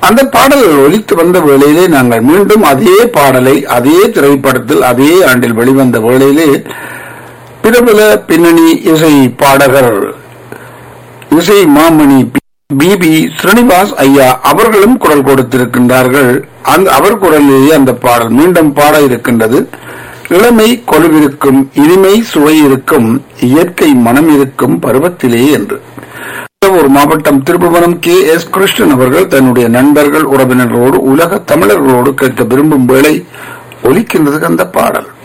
அந்த பாடல் ஒலித்து வந்த வேளையிலே நாங்கள் மீண்டும் அதே பாடலை அதே திரைப்படத்தில் அதே ஆண்டில் வெளிவந்த வேளையிலே பிரபல பின்னணி இசை பாடகர் இசை மாமணி பிபி ஸ்ரீனிவாஸ் ஐயா அவர்களும் குரல் கொடுத்திருக்கின்றார்கள் அந்த அவர் குரலிலேயே அந்த பாடல் மீண்டும் பாட இருக்கின்றது இளமை கொழுவிருக்கும் இனிமை சுவை இருக்கும் இயற்கை மனம் இருக்கும் பருவத்திலே என்று ஒரு மாவட்டம் திருப்புவனம் கே எஸ் கிருஷ்ணன் அவர்கள் தன்னுடைய நண்பர்கள் உறவினர்களோடு உலக தமிழர்களோடு கேட்க விரும்பும் வேளை ஒலிக்கின்றது அந்த பாடல்